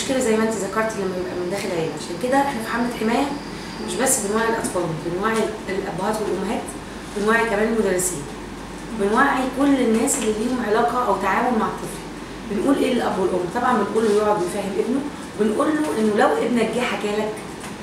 مشكله زي ما انت ذكرتي لما يبقى من داخل عيله عشان كده احنا في حمله حمايه مش بس بنوعي الاطفال بنوعي الابهات والامهات بنوعي كمان المدرسين بنوعي كل الناس اللي ليهم علاقه او تعامل مع الطفل بنقول ايه للاب والام طبعا بنقول له يقعد ويفهم ابنه بنقول له انه لو ابنك جه حكى لك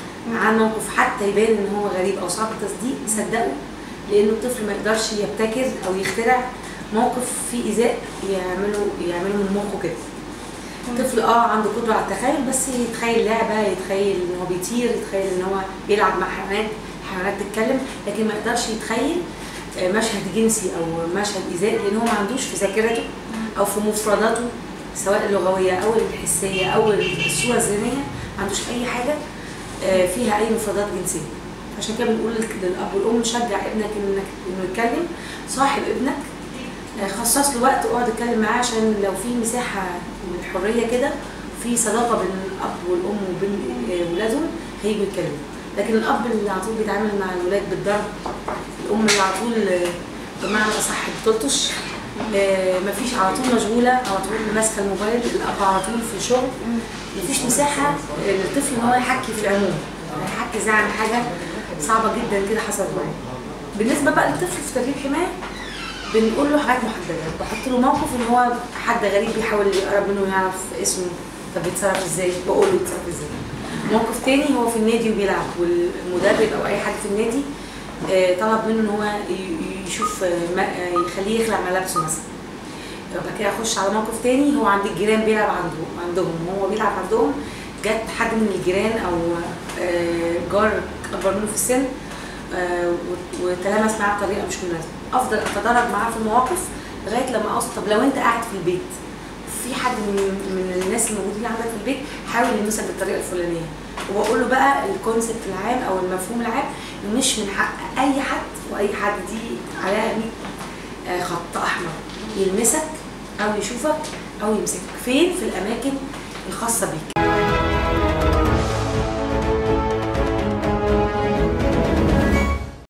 عن موقف حتى يبان ان هو غريب او صعب التصديق صدقه لانه الطفل ما يقدرش يبتكر او يخترع موقف فيه ايذاء يعمله يعمله من مخه كده الطفل اه عنده قدره على التخيل بس يتخيل لعبه يتخيل ان هو بيطير يتخيل ان هو بيلعب مع حيوانات حيوانات تتكلم لكن ما يقدرش يتخيل آه، مشهد جنسي او مشهد ايذاء لان هو ما عندوش في ذاكرته او في مفرداته سواء اللغويه او الحسيه او الصوره الذهنيه ما عندوش اي حاجه آه، فيها اي مفردات جنسيه عشان كده بنقول للاب والام شجع ابنك انك انه يتكلم صاحب ابنك آه، خصص له وقت اقعد اتكلم معاه عشان لو في مساحه من الحريه كده في صداقه بين الاب والام وبين آه، ولادهم هيجوا يتكلموا لكن الاب اللي على طول بيتعامل مع الولاد بالضرب الام اللي على طول آه، بمعنى اصح بتلطش آه، مفيش على طول مشغوله على طول ماسكه الموبايل الاب على طول في الشغل مفيش مساحه للطفل ان هو يحكي في العموم يحكي زي عن حاجه صعبه جدا كده حصلت معاه بالنسبه بقى للطفل في تدريب حمايه بنقول له حاجات محدده بحط له موقف ان هو حد غريب بيحاول يقرب منه يعرف اسمه طب بيتصرف ازاي بقول له يتصرف ازاي موقف تاني هو في النادي وبيلعب والمدرب او اي حد في النادي آه، طلب منه ان هو ي- يشوف آه، ما- آه، يخليه يخلع ملابسه مثلا بعد كده اخش على موقف تاني هو عند الجيران بيلعب عنده عندهم هو بيلعب عندهم جت حد من الجيران او آه، جار اكبر منه في السن آه، وت- وتلامس معاه بطريقه مش مناسبه افضل اتدرج معاه في المواقف لغايه لما اوصل طب لو انت قاعد في البيت في حد من من الناس الموجودين عندك في البيت حاول يلمسك بالطريقه الفلانيه وبقول له بقى الكونسبت العام او المفهوم العام إنه مش من حق اي حد واي حد دي عليها 100 آه، خط احمر يلمسك او يشوفك او يمسكك فين في الاماكن الخاصه بيك